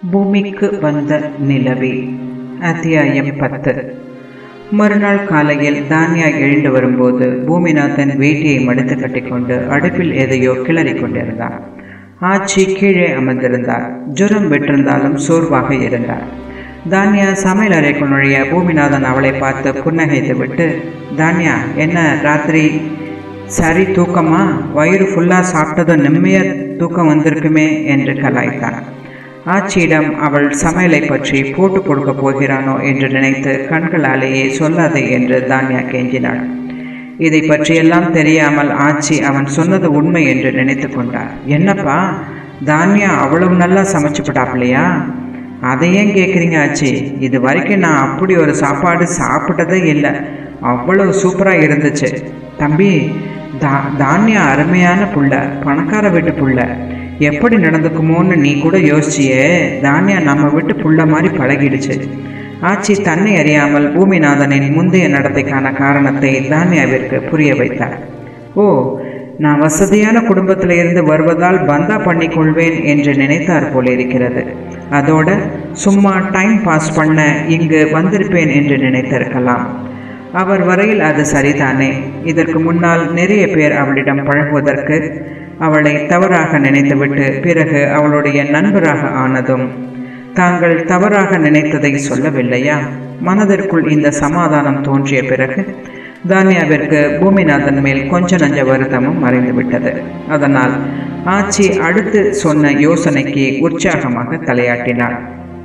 பூமிக்கு வந்த நிலவே அத்தியாயம் பத்து மறுநாள் காலையில் தானியா எழுந்து வரும்போது பூமிநாதன் வேட்டியை மடித்து கட்டிக்கொண்டு அடுப்பில் எதையோ கிளறிக் கொண்டிருந்தார் ஆச்சி கீழே அமர்ந்திருந்தார் ஜுரம் விட்டிருந்தாலும் சோர்வாக இருந்தார் தானியா சமையல் அறைக்குள் நுழைய பூமிநாதன் அவளை பார்த்து புன்னகைத்து விட்டு தானியா என்ன ராத்திரி சரி தூக்கமா வயிறு ஃபுல்லாக சாப்பிட்டதும் நிம்மதியாக தூக்கம் வந்திருக்குமே என்று கலாய்த்தான் ஆச்சியிடம் அவள் சமையலை பற்றி போட்டு கொடுக்க போகிறானோ என்று நினைத்து கண்களாலேயே சொல்லாதே என்று தானியா கெஞ்சினாள் இதை பற்றியெல்லாம் தெரியாமல் ஆச்சி அவன் சொன்னது உண்மை என்று நினைத்து கொண்டார் என்னப்பா தானியா அவ்வளவு நல்லா சமைச்சுப்பட்டாப்லையா அதை ஏன் கேட்குறீங்க ஆச்சி இது வரைக்கும் நான் அப்படி ஒரு சாப்பாடு சாப்பிட்டதே இல்லை அவ்வளவு சூப்பராக இருந்துச்சு தம்பி தா தானியா அருமையான புள்ள பணக்கார வீட்டு புள்ள எப்படி நடந்துக்குமோன்னு நீ கூட யோசிச்சியே தானியா நம்ம வீட்டு புள்ள மாதிரி பழகிடுச்சு ஆச்சி தன்னை அறியாமல் பூமிநாதனின் முந்தைய நடத்தைக்கான காரணத்தை தானியாவிற்கு புரிய வைத்தார் ஓ நான் வசதியான குடும்பத்தில் இருந்து வருவதால் பந்தா பண்ணிக்கொள்வேன் என்று நினைத்தார் போல இருக்கிறது அதோட சும்மா டைம் பாஸ் பண்ண இங்கு வந்திருப்பேன் என்று நினைத்திருக்கலாம் அவர் வரையில் அது சரிதானே இதற்கு முன்னால் நிறைய பேர் அவளிடம் பழகுவதற்கு அவளை தவறாக நினைத்துவிட்டு பிறகு அவளுடைய நண்பராக ஆனதும் தாங்கள் தவறாக நினைத்ததை சொல்லவில்லையா மனதிற்குள் இந்த சமாதானம் தோன்றிய பிறகு தானியாவிற்கு பூமிநாதன் மேல் கொஞ்ச நஞ்ச வருத்தமும் மறைந்துவிட்டது அதனால் ஆச்சி அடுத்து சொன்ன யோசனைக்கு உற்சாகமாக தலையாட்டினாள்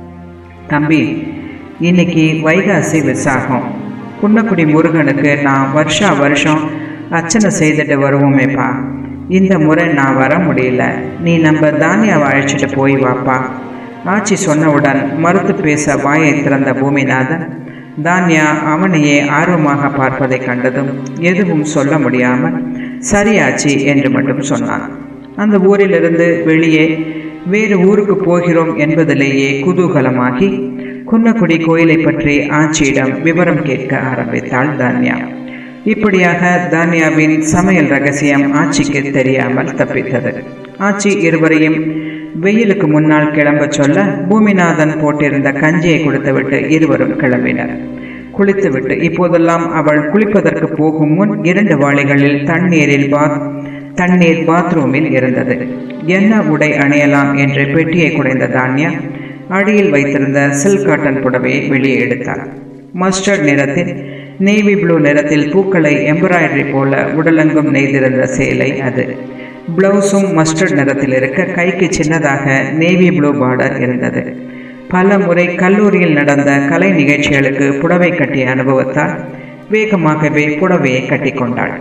தம்பி இன்னைக்கு வைகாசி விசாகம் குன்னக்குடி முருகனுக்கு நான் வருஷா வருஷம் அர்ச்சனை செய்துட்டு வருவோமேப்பா இந்த முறை நான் வர முடியல நீ நம்ம தானியாவை அழைச்சிட்டு போய் வாப்பா ஆச்சி சொன்னவுடன் மறுத்து பேச வாயை திறந்த பூமிநாதன் தானியா அவனையே ஆர்வமாக பார்ப்பதை கண்டதும் எதுவும் சொல்ல முடியாமல் சரியாச்சி என்று மட்டும் சொன்னான் அந்த ஊரிலிருந்து வெளியே வேறு ஊருக்கு போகிறோம் என்பதிலேயே குதூகலமாகி குன்னக்குடி கோயிலை பற்றி ஆச்சியிடம் விவரம் கேட்க ஆரம்பித்தாள் தானியா இப்படியாக தானியாவின் சமையல் ரகசியம் ஆட்சிக்கு தெரியாமல் தப்பித்தது ஆச்சி இருவரையும் வெயிலுக்கு முன்னால் கிளம்ப சொல்ல பூமிநாதன் போட்டிருந்த கஞ்சியை கொடுத்துவிட்டு இருவரும் கிளம்பினர் குளித்துவிட்டு இப்போதெல்லாம் அவள் குளிப்பதற்கு போகும் முன் இரண்டு வாளிகளில் தண்ணீரில் பாத் தண்ணீர் பாத்ரூமில் இருந்தது என்ன உடை அணியலாம் என்று பெட்டியை குடைந்த தானியா அடியில் வைத்திருந்த சில்க் காட்டன் புடவையை வெளியே எடுத்தார் மஸ்டர்ட் நிறத்தில் நேவி ப்ளூ நிறத்தில் பூக்களை எம்ப்ராய்டரி போல உடலெங்கும் நெய்திருந்த சேலை அது பிளவுஸும் மஸ்டர்ட் நிறத்தில் இருக்க கைக்கு சின்னதாக நேவி ப்ளூ பார்டர் இருந்தது பல முறை கல்லூரியில் நடந்த கலை நிகழ்ச்சிகளுக்கு புடவை கட்டிய அனுபவத்தால் வேகமாகவே புடவையை கட்டிக்கொண்டாள்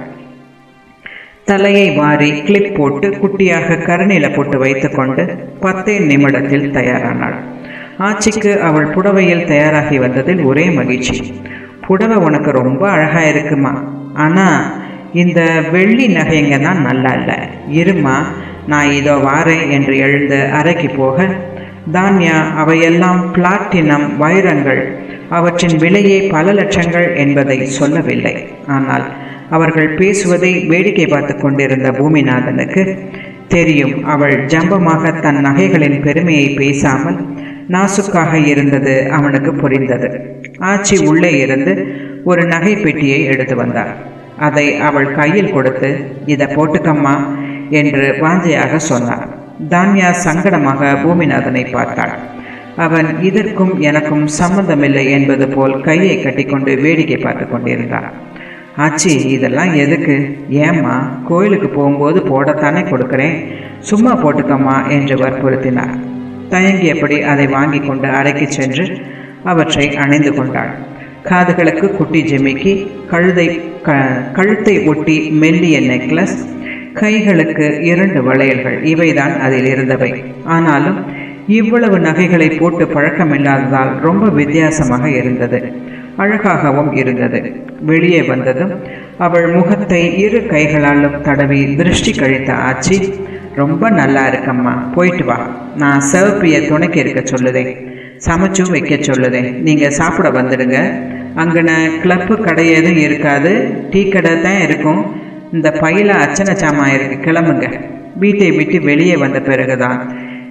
தலையை வாரி கிளிப் போட்டு குட்டியாக கருநில போட்டு வைத்துக்கொண்டு பத்தே நிமிடத்தில் தயாரானாள் ஆட்சிக்கு அவள் புடவையில் தயாராகி வந்ததில் ஒரே மகிழ்ச்சி புடவை உனக்கு ரொம்ப அழகாக இருக்குமா ஆனால் இந்த வெள்ளி நகைங்க தான் நல்லா இல்லை இருமா நான் இதோ வாரேன் என்று எழுந்து அறைக்கு போக தானியா அவையெல்லாம் பிளாட்டினம் வைரங்கள் அவற்றின் விலையே பல லட்சங்கள் என்பதை சொல்லவில்லை ஆனால் அவர்கள் பேசுவதை வேடிக்கை பார்த்து கொண்டிருந்த பூமிநாதனுக்கு தெரியும் அவள் ஜம்பமாக தன் நகைகளின் பெருமையை பேசாமல் நாசுக்காக இருந்தது அவனுக்கு புரிந்தது ஆச்சி உள்ளே இருந்து ஒரு நகை பெட்டியை எடுத்து வந்தார் அதை அவள் கையில் கொடுத்து இதை போட்டுக்கம்மா என்று வாஞ்சையாக சொன்னார் தான்யா சங்கடமாக பூமிநாதனை பார்த்தாள் அவன் இதற்கும் எனக்கும் சம்பந்தமில்லை என்பது போல் கையை கட்டிக்கொண்டு வேடிக்கை பார்த்து கொண்டிருந்தான் ஆச்சி இதெல்லாம் எதுக்கு ஏம்மா கோயிலுக்கு போகும்போது போடத்தானே கொடுக்குறேன் சும்மா போட்டுக்கம்மா என்று வற்புறுத்தினார் தயங்கியபடி அதை வாங்கி கொண்டு அறைக்கு சென்று அவற்றை அணிந்து கொண்டாள் காதுகளுக்கு குட்டி ஜிமிக்கி கழுதை க கழுத்தை ஒட்டி மெல்லிய நெக்லஸ் கைகளுக்கு இரண்டு வளையல்கள் இவைதான் அதில் இருந்தவை ஆனாலும் இவ்வளவு நகைகளை போட்டு பழக்கமில்லாததால் ரொம்ப வித்தியாசமாக இருந்தது அழகாகவும் இருந்தது வெளியே வந்ததும் அவள் முகத்தை இரு கைகளாலும் தடவி திருஷ்டி கழித்த ஆச்சி ரொம்ப நல்லா இருக்கம்மா போயிட்டு வா நான் சிவப்பிய துணைக்கு இருக்க சொல்லுதேன் சமைச்சும் வைக்க சொல்லுதேன் நீங்கள் சாப்பிட வந்துடுங்க அங்கன கிளப்பு கடை எதுவும் இருக்காது டீ கடை தான் இருக்கும் இந்த பையில அச்சனை சாமான் இருக்கு கிளம்புங்க வீட்டை விட்டு வெளியே வந்த பிறகுதான்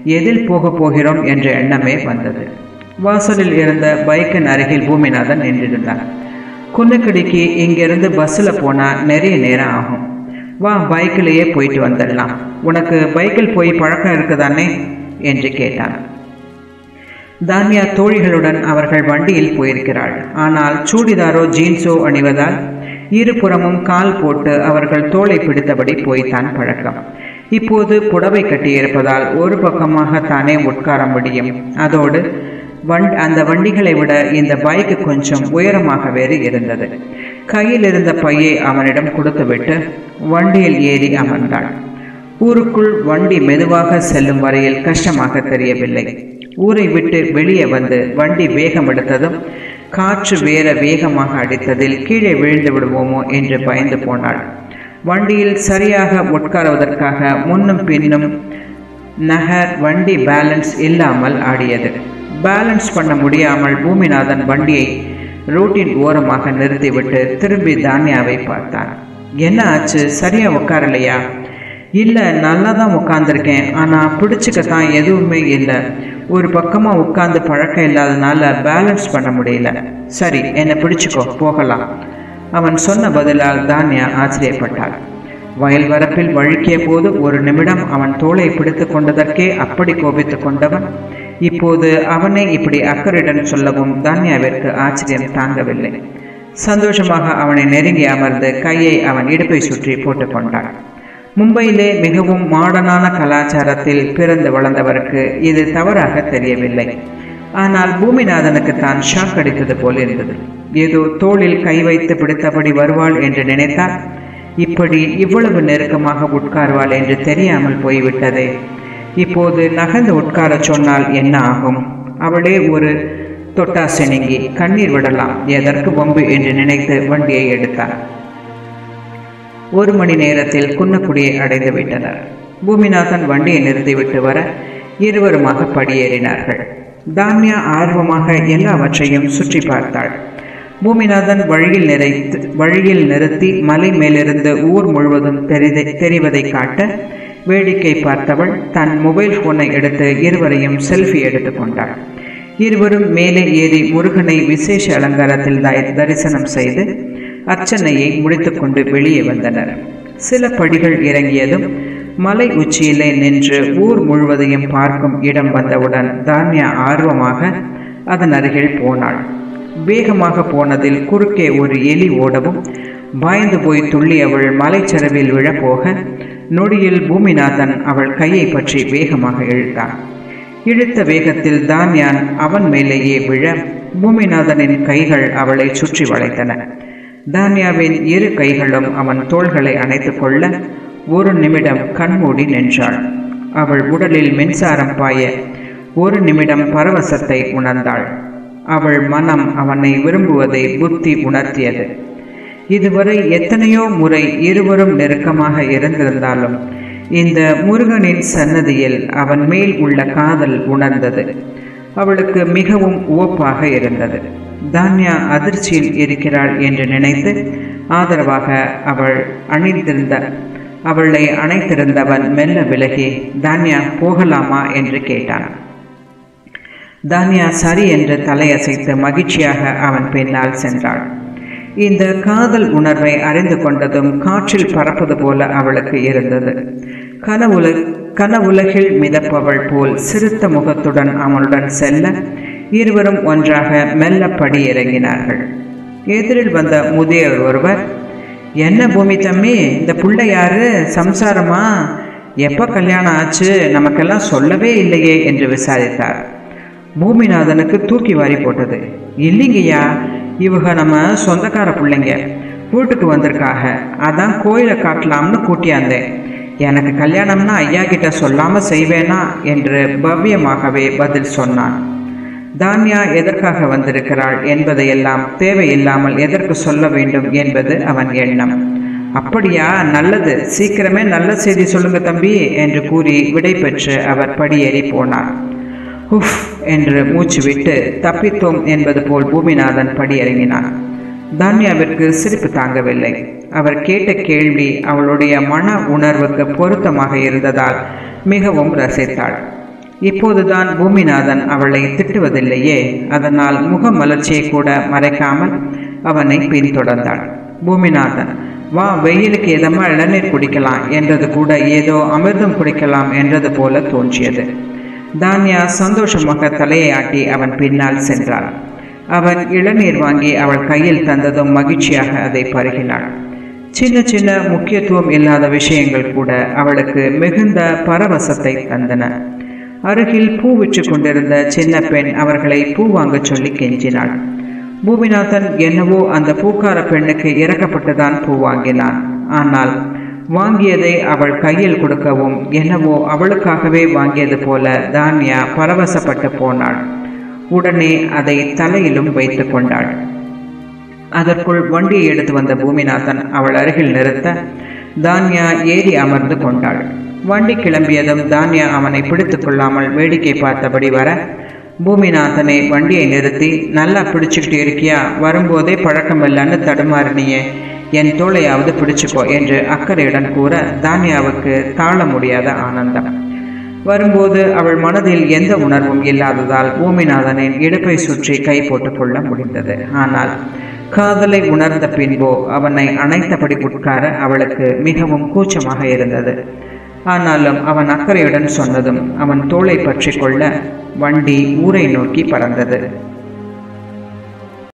எதில் போக போகிறோம் என்ற எண்ணமே வந்தது வாசலில் இருந்த பைக்கின் அருகில் பூமிநாதன் நின்றிருந்தான் குன்னக்கடிக்கு இங்கிருந்து பஸ்ஸில் போனால் நிறைய நேரம் ஆகும் வா பைக்கிலேயே போயிட்டு வந்துடலாம் உனக்கு பைக்கில் போய் பழக்கம் இருக்குதானே என்று கேட்டான் தானியா தோழிகளுடன் அவர்கள் வண்டியில் போயிருக்கிறாள் ஆனால் சூடிதாரோ ஜீன்ஸோ அணிவதால் இருபுறமும் கால் போட்டு அவர்கள் தோலை பிடித்தபடி போய்த்தான் பழக்கம் இப்போது புடவை கட்டியிருப்பதால் ஒரு பக்கமாக தானே உட்கார முடியும் அதோடு வண் அந்த வண்டிகளை விட இந்த பைக்கு கொஞ்சம் உயரமாக வேறு இருந்தது கையில் இருந்த பையை அவனிடம் கொடுத்துவிட்டு வண்டியில் ஏறி அமர்ந்தாள் ஊருக்குள் வண்டி மெதுவாக செல்லும் வரையில் கஷ்டமாக தெரியவில்லை ஊரை விட்டு வெளியே வந்து வண்டி வேகம் எடுத்ததும் காற்று வேற வேகமாக அடித்ததில் கீழே விழுந்து விடுவோமோ என்று பயந்து போனாள் வண்டியில் சரியாக உட்காருவதற்காக முன்னும் பின்னும் நகர் வண்டி பேலன்ஸ் இல்லாமல் ஆடியது பேலன்ஸ் பண்ண முடியாமல் பூமிநாதன் வண்டியை ரோட்டின் ஓரமாக நிறுத்திவிட்டு திரும்பி தானியாவை பார்த்தான் என்ன ஆச்சு சரியா உட்காரலையா இல்லை நல்லா தான் உட்காந்துருக்கேன் ஆனால் பிடிச்சிக்க தான் எதுவுமே இல்லை ஒரு பக்கமாக உட்காந்து பழக்கம் இல்லாதனால பேலன்ஸ் பண்ண முடியல சரி என்னை பிடிச்சிக்கோ போகலாம் அவன் சொன்ன பதிலால் தானியா ஆச்சரியப்பட்டாள் வயல் வரப்பில் வழுக்கிய போது ஒரு நிமிடம் அவன் தோலை பிடித்து கொண்டதற்கே அப்படி கோபித்து கொண்டவன் இப்போது அவனை இப்படி அக்கறையுடன் சொல்லவும் தானியாவிற்கு ஆச்சரியம் தாங்கவில்லை சந்தோஷமாக அவனை நெருங்கி அமர்ந்து கையை அவன் இடுப்பை சுற்றி போட்டுக்கொண்டான் மும்பையிலே மிகவும் மாடர்னான கலாச்சாரத்தில் பிறந்து வளர்ந்தவருக்கு இது தவறாக தெரியவில்லை ஆனால் பூமிநாதனுக்கு தான் ஷாக் அடித்தது போல் இருந்தது ஏதோ தோளில் கை வைத்து பிடித்தபடி வருவாள் என்று நினைத்தால் இப்படி இவ்வளவு நெருக்கமாக உட்கார்வாள் என்று தெரியாமல் போய்விட்டதே இப்போது நகர்ந்து உட்காரச் சொன்னால் என்ன ஆகும் அவளே ஒரு தொட்டாசினிங்கி கண்ணீர் விடலாம் எதற்கு பொம்பு என்று நினைத்து வண்டியை எடுத்தார் ஒரு மணி நேரத்தில் குன்னக்குடியை அடைந்து விட்டனர் பூமிநாதன் வண்டியை நிறுத்திவிட்டு வர இருவருமாக படியேறினார்கள் தான்யா ஆர்வமாக எல்லாவற்றையும் சுற்றி பார்த்தாள் பூமிநாதன் வழியில் நிறைத்து வழியில் நிறுத்தி மலை மேலிருந்து ஊர் முழுவதும் தெரிதை தெரிவதை காட்ட வேடிக்கை பார்த்தவள் தன் மொபைல் போனை எடுத்து இருவரையும் செல்ஃபி எடுத்துக்கொண்டாள் இருவரும் மேலே ஏறி முருகனை விசேஷ அலங்காரத்தில் தரிசனம் செய்து அர்ச்சனையை முடித்துக்கொண்டு வெளியே வந்தனர் சில படிகள் இறங்கியதும் மலை உச்சியிலே நின்று ஊர் முழுவதையும் பார்க்கும் இடம் வந்தவுடன் தான்யா ஆர்வமாக அதன் அருகில் போனாள் வேகமாக போனதில் குறுக்கே ஒரு எலி ஓடவும் பாய்ந்து போய் துள்ளியவள் மலைச்சரவில் விழப்போக நொடியில் பூமிநாதன் அவள் கையை பற்றி வேகமாக இழுத்தான் இழுத்த வேகத்தில் தான்யான் அவன் மேலேயே விழ பூமிநாதனின் கைகள் அவளை சுற்றி வளைத்தன தான்யாவின் இரு கைகளும் அவன் தோள்களை அணைத்து கொள்ள ஒரு நிமிடம் கண்மூடி நின்றாள் அவள் உடலில் மின்சாரம் பாய ஒரு நிமிடம் பரவசத்தை உணர்ந்தாள் அவள் மனம் அவனை விரும்புவதை புத்தி உணர்த்தியது இதுவரை எத்தனையோ முறை இருவரும் நெருக்கமாக இருந்திருந்தாலும் இந்த முருகனின் சன்னதியில் அவன் மேல் உள்ள காதல் உணர்ந்தது அவளுக்கு மிகவும் உவப்பாக இருந்தது தான்யா அதிர்ச்சியில் இருக்கிறாள் என்று நினைத்து ஆதரவாக அவள் அணிந்திருந்த அவளை அணைத்திருந்தவன் மெல்ல விலகி தான்யா போகலாமா என்று கேட்டான் தான்யா சரி என்று தலையசைத்து மகிழ்ச்சியாக அவன் பின்னால் சென்றாள் இந்த காதல் உணர்வை அறிந்து கொண்டதும் காற்றில் பறப்பது போல அவளுக்கு இருந்தது கனவுல கனவுலகில் மிதப்பவள் போல் சிறுத்த முகத்துடன் அவனுடன் செல்ல இருவரும் ஒன்றாக மெல்ல படி இறங்கினார்கள் எதிரில் வந்த முதியவர் ஒருவர் என்ன பூமி தம்பி இந்த புள்ள யாரு சம்சாரமா எப்போ கல்யாணம் ஆச்சு நமக்கெல்லாம் சொல்லவே இல்லையே என்று விசாரித்தார் பூமிநாதனுக்கு தூக்கி வாரி போட்டது இல்லைங்கய்யா இவங்க நம்ம சொந்தக்கார பிள்ளைங்க வீட்டுக்கு வந்திருக்காக அதான் கோயிலை காட்டலாம்னு கூட்டியாந்தேன் எனக்கு கல்யாணம்னா ஐயா கிட்ட சொல்லாமல் செய்வேனா என்று பவ்யமாகவே பதில் சொன்னான் தான்யா எதற்காக வந்திருக்கிறாள் என்பதையெல்லாம் தேவையில்லாமல் எதற்கு சொல்ல வேண்டும் என்பது அவன் எண்ணம் அப்படியா நல்லது சீக்கிரமே நல்ல செய்தி சொல்லுங்க தம்பி என்று கூறி விடை பெற்று அவர் படியேறி போனார் உஃப் என்று மூச்சு விட்டு தப்பித்தோம் என்பது போல் பூமிநாதன் படியிறங்கினான் தான்யாவிற்கு சிரிப்பு தாங்கவில்லை அவர் கேட்ட கேள்வி அவளுடைய மன உணர்வுக்கு பொருத்தமாக இருந்ததால் மிகவும் ரசித்தாள் இப்போதுதான் பூமிநாதன் அவளை திட்டுவதில்லையே அதனால் முகமலர்ச்சியை கூட மறைக்காமல் அவனை பின்தொடர்ந்தாள் பூமிநாதன் வா வெயிலுக்கு எதமா இளநீர் குடிக்கலாம் என்றது கூட ஏதோ அமிர்தம் குடிக்கலாம் என்றது போல தோன்றியது தான்யா சந்தோஷமாக தலையை ஆட்டி அவன் பின்னால் சென்றாள் அவன் இளநீர் வாங்கி அவள் கையில் தந்ததும் மகிழ்ச்சியாக அதை பருகினாள் சின்ன சின்ன முக்கியத்துவம் இல்லாத விஷயங்கள் கூட அவளுக்கு மிகுந்த பரவசத்தை தந்தன அருகில் பூ விற்று கொண்டிருந்த சின்ன பெண் அவர்களை பூ வாங்கச் சொல்லி கெஞ்சினாள் பூமிநாதன் என்னவோ அந்த பூக்கார பெண்ணுக்கு இறக்கப்பட்டுதான் பூ வாங்கினான் ஆனால் வாங்கியதை அவள் கையில் கொடுக்கவும் என்னவோ அவளுக்காகவே வாங்கியது போல தான்யா பரவசப்பட்டு போனாள் உடனே அதை தலையிலும் வைத்து கொண்டாள் அதற்குள் வண்டியை எடுத்து வந்த பூமிநாதன் அவள் அருகில் நிறுத்த தான்யா ஏறி அமர்ந்து கொண்டாள் வண்டி கிளம்பியதும் தான்யா அவனை பிடித்து கொள்ளாமல் வேடிக்கை பார்த்தபடி வர பூமிநாதனை வண்டியை நிறுத்தி நல்லா பிடிச்சுக்கிட்டு இருக்கியா வரும்போதே பழக்கமில்லன்னு தடுமாறினியே என் தோளையாவது பிடிச்சுக்கோ என்று அக்கறையுடன் கூற தான்யாவுக்கு தாழ முடியாத ஆனந்தம் வரும்போது அவள் மனதில் எந்த உணர்வும் இல்லாததால் பூமிநாதனின் இடுப்பை சுற்றி கை போட்டுக்கொள்ள முடிந்தது ஆனால் காதலை உணர்ந்த பின்போ அவனை அணைத்தபடி உட்கார அவளுக்கு மிகவும் கூச்சமாக இருந்தது ஆனாலும் அவன் அக்கறையுடன் சொன்னதும் அவன் தோளை பற்றி கொள்ள வண்டி ஊரை நோக்கி பறந்தது